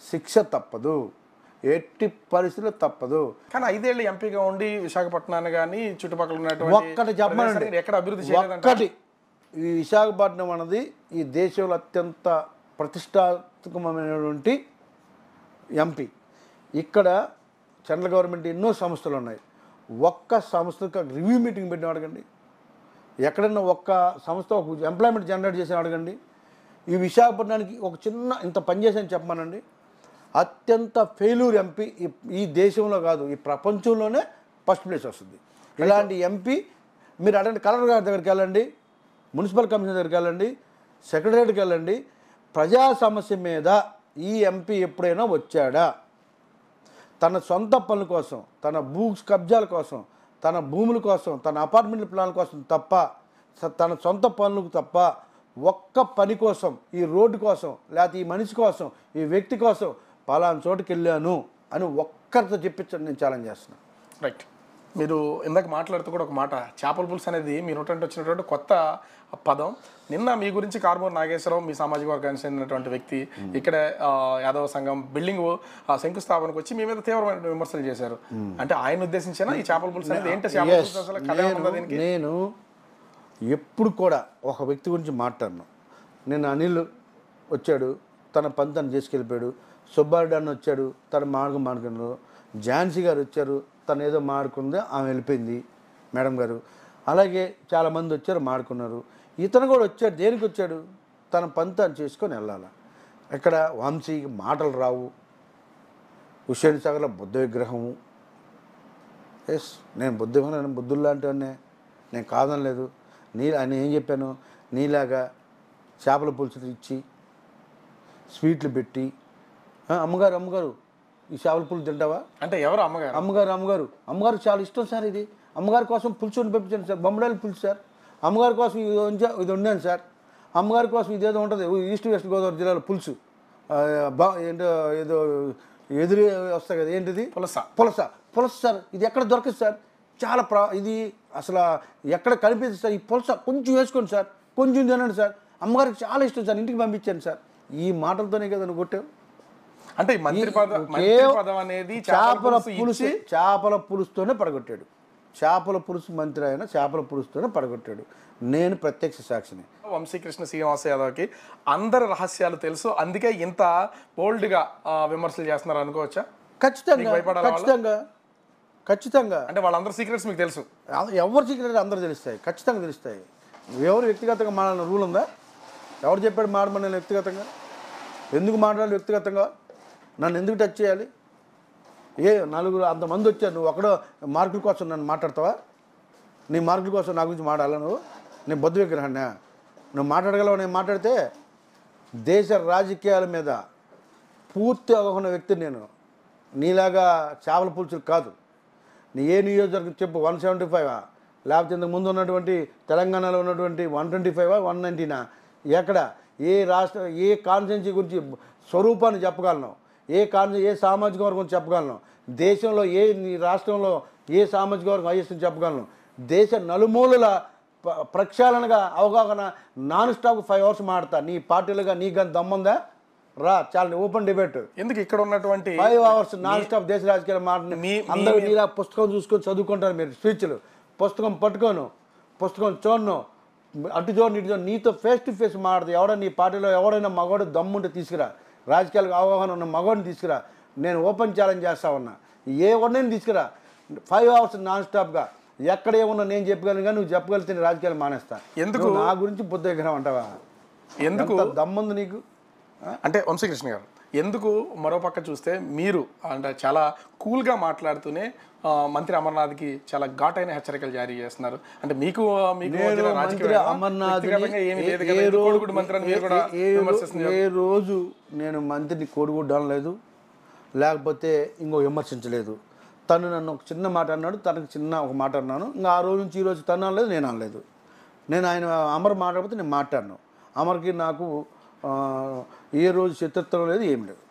శిక్ష తప్పదు ఎట్టి పరిస్థితుల్లో తప్పదు కానీ ఐదేళ్ళు ఎంపీగా ఉండి విశాఖపట్నాన్ని కానీ చుట్టుపక్కల ఉన్నటువంటి ఒక్కటి చెప్పమండి ప్రదేశాన్ని ఎక్కడ అభివృద్ధి చేయలేదంట ఒక్కటి ఈ విశాఖపట్నం అన్నది ఈ దేశంలో అత్యంత ప్రతిష్టాత్మకమైనటువంటి ఎంపీ ఇక్కడ సెంట్రల్ గవర్నమెంట్ ఎన్నో సంస్థలు ఉన్నాయి ఒక్క సంస్థకు రివ్యూ మీటింగ్ పెట్టిన అడగండి ఎక్కడన్నా ఒక్క సంస్థ ఒక ఎంప్లాయ్మెంట్ జనరేట్ చేసిన అడగండి ఈ విశాఖపట్నానికి ఒక చిన్న ఇంత పనిచేసాను చెప్పమానండి అత్యంత ఫెయిల్యూర్ ఎంపీ ఈ- ఈ దేశంలో కాదు ఈ ప్రపంచంలోనే ఫస్ట్ ప్లేస్ వస్తుంది ఇలాంటి ఎంపీ మీరు అడగండి కలెక్టర్ గారి దగ్గరికి వెళ్ళండి మున్సిపల్ కమిషనర్ దగ్గరికి వెళ్ళండి సెక్రటరీకి వెళ్ళండి ప్రజా సమస్య మీద ఈ ఎంపీ ఎప్పుడైనా వచ్చాడా తన సొంత పనుల కోసం తన భూ కబ్జాల కోసం తన భూముల కోసం తన అపార్ట్మెంట్ ప్లాన్ కోసం తప్ప స- తన సొంత పనులకు తప్ప ఒక్క పని కోసం ఈ రోడ్డు కోసం లేకపోతే ఈ మనిషి కోసం ఈ వ్యక్తి కోసం పలానా చోటుకి వెళ్ళాను అని ఒక్కరితో చెప్పించండి నేను ఛాలెంజ్ చేస్తున్నాను రైట్ మీరు ఇందాక మాట్లాడుతూ కూడా ఒక మాట చేపల పులుసు అనేది మీ నోటంటే వచ్చినటువంటి కొత్త పదం నిన్న మీ గురించి కార్మూర్ నాగేశ్వరరావు మీ సామాజిక వర్గానికి చెందినటువంటి వ్యక్తి ఇక్కడ ఆ, యాదవ సంఘం బిల్డింగ్ ఆ, శంకుస్థాపనకు వచ్చి మీ మీద తీవ్రమైన విమర్శలు చేశారు అంటే ఆయన ఉద్దేశించిన ఈ చేపల పులుసు అనేది ఏంటి చేపల Yes, పులుసు అసలు కథ ఏమన్నా నేను దీనికి నేను ఎప్పుడు కూడా ఒక వ్యక్తి గురించి మాట్లాడను నేను అనిల్ వచ్చాడు తన పని తను చేసుకెళ్ళిపోయాడు సుబ్బారెడ్డి అన్న వచ్చాడు తన మార్గం మాడుకున్నారు ఝాన్సీ గారు వచ్చారు తను ఏదో మాడుకుంది ఆమె వెళ్ళిపోయింది మేడం గారు అలాగే చాలామంది వచ్చారు మాడుకున్నారు ఇతను కూడా వచ్చాడు దేనికి వచ్చాడు తన పని తను చేసుకొని వెళ్ళాలి ఇక్కడ వంశీకి మాటలు రావు హుషేన్ సాగర్లో బుద్ధ విగ్రహము ఎస్ నేను బుద్ధిమాన బుద్ధులు లాంటివన్నే నేను కాదనలేదు నీ ఆయన ఏం చెప్పాను నీలాగా చేపల పులుసు ఇచ్చి స్వీట్లు పెట్టి "ఆ, అమ్మగారు అమ్మగారు ఈ చేపల పులుసు తింటావా అంటే ఎవరు అమ్మగారు అమ్మగారు అమ్మగారు అమ్మగారు చాలా ఇష్టం సార్ ఇది అమ్మగారి కోసం పులుసు వండి పంపించాను సార్ బొమ్మడాయిల పులుసు సార్ అమ్మగారి కోసం ఇది ఉంచా ఇది వండాను సార్ అమ్మగారి కోసం ఇదేదో ఉంటుంది ఈస్ట్ వెస్ట్ గోదావరి జిల్లాలో పులుసు ఆ, బా ఏంటో ఏదో ఎదురు వస్తాయి కదా ఏంటిది పులస పులస పులస సార్ ఇది ఎక్కడ దొరకదు సార్ చాలా ప్రా ఇది అసలు ఎక్కడ కనిపిస్తుంది సార్ ఈ పులస కొంచెం వేసుకోండి సార్ కొంచెం తినండి సార్ అమ్మగారికి చాలా ఇష్టం సార్ ఇంటికి పంపించాను సార్ ఈ మాటలతోనే కదా నువ్వు కొట్టావు అంటే ఈ మంత్రి పదం మంత్రి కేవ- పదం అనేది చేపల చేపల పులుసు పులుసు ఇచ్చి చేపల పులుసుతోనే పడగొట్టాడు చేపల పులుసు మంత్రి అయిన చేపల పులుసుతోనే పడగొట్టాడు నేను ప్రత్యక్ష సాక్షిని వంశీకృష్ణ శ్రీనివాస యాదవ్కి అందరి రహస్యాలు తెలుసు అందుకే ఇంత బోల్డ్గా విమర్శలు చేస్తున్నారు అనుకోవచ్చా ఖచ్చితంగా నీకు భయపడాలా వాళ్ళు? ఖచ్చితంగా ఖచ్చితంగా అంటే వాళ్ళందరి సీక్రెట్స్ మీకు తెలుసు ఎవరు సీక్రెట్ అందరూ తెలుస్తాయి ఖచ్చితంగా తెలుస్తాయి ఎవరు వ్యక్తిగతంగా మాట్లాడిన రూల్ ఉందా ఎవరు చెప్పాడు మాడమని నేను వ్యక్తిగతంగా ఎందుకు మాట్లాడాలి వ్యక్తిగతంగా నన్ను ఎందుకు టచ్ చేయాలి ఏ నలుగురు అంతమంది వచ్చారు నువ్వు ఒకడో మార్కుల కోసం నన్ను మాట్లాడతావా నీ మార్కుల కోసం నా గురించి మాట్లాడాలా నువ్వు నేను బొద్దు విగ్రహాన్ని నువ్వు మాట్లాడగలవు నేను మాట్లాడితే దేశ రాజకీయాల మీద పూర్తి అవగాహన వ్యక్తిని నేను నీలాగా చేపల పులుసులు కాదు నీ ఏ నియోజకవర్గం చెప్పు వన్ సెవెంటీ ఫైవా లేకపోతే ఇంతకు ముందు ఉన్నటువంటి తెలంగాణలో ఉన్నటువంటి వన్ ట్వంటీ ఫైవా వన్ నైంటీనా ఎక్కడ ఏ రాష్ట్ర ఏ కాన్స్టిట్యున్సీ గురించి స్వరూపాన్ని చెప్పగలను ఏ కాన్స్టి ఏ సామాజిక వర్గం గురించి చెప్పగలను దేశంలో ఏ నీ రాష్ట్రంలో ఏ సామాజిక వర్గం హైయెస్ట్ చెప్పగలను దేశ నలుమూలల ప- ప్రక్షాళనగా అవగాహన నాన్ స్టాప్ ఫైవ్ అవర్స్ మాడతా నీ పార్టీలుగా నీకు కానీ దమ్ముందా రా చాలా ఓపెన్ డిబేట్ ఎందుకు ఇక్కడ ఉన్నటువంటి ఫైవ్ అవర్స్ నాన్ స్టాప్ దేశ రాజకీయాలు మాట్లాడి మీ- అందరూ మీ- నీలా పుస్తకం చూసుకొని చదువుకుంటారు మీరు స్పీచ్లు పుస్తకం పట్టుకోను పుస్తకం చూడను అటు చూడండి ఇటు చూడండి నీతో ఫేస్ టు ఫేస్ మాడదు ఎవడైనా నీ పార్టీలో ఎవడైనా మగవాడు దమ్ముంటే తీసుకురా రాజకీయాలకు అవగాహన ఉన్న మగవాడిని తీసుకురా నేను ఓపెన్ ఛాలెంజ్ చేస్తా ఉన్నా ఏ వాడిని తీసుకురా ఫైవ్ అవర్స్ నాన్ స్టాప్గా ఎక్కడ ఏమన్నా నేను చెప్పగలను కానీ నువ్వు చెప్పగలిగితే నేను రాజకీయాలు మానేస్తా ఎందుకు? నువ్వు నా గురించి బుద్ధ విగ్రహం అంటావా ఎందుకు ఎంత దమ్ముంది నీకు ఆ? అంటే వంశీకృష్ణ గారు ఎందుకు మరో పక్క చూస్తే మీరు అంటే చాలా కూల్గా మాట్లాడుతూనే ఆ, మంత్రి అమర్నాథ్కి చాలా ఘాటైన హెచ్చరికలు జారీ చేస్తున్నారు అంటే మీకు మీకు నేను మధ్యలో మంత్రి రాజకీయ అమర్నాథ్ వ్యక్తిగతంగా ఏమీ లేదు కదా ఎందుకు కోడిగుడ్డు మంత్రి అని మీరు కూడా విమర్శిస్తున్నారు ఏ రోజు నేను మంత్రిని కోడిగుడ్డు అనలేదు లేకపోతే ఇంకో విమర్శించలేదు తను నన్ను ఒక చిన్న మాట అన్నాడు తనకు చిన్న ఒక మాట అన్నాను ఇంకా ఆ రోజు నుంచి ఈ రోజు తను అనలేదు నేను అనలేదు నేను ఆయన అమర్ మాట్లాడితే నేను మాట్లాడను అమర్కి నాకు ఆ, ఏ రోజు శత్రుత్వం లేదు ఏం లేదు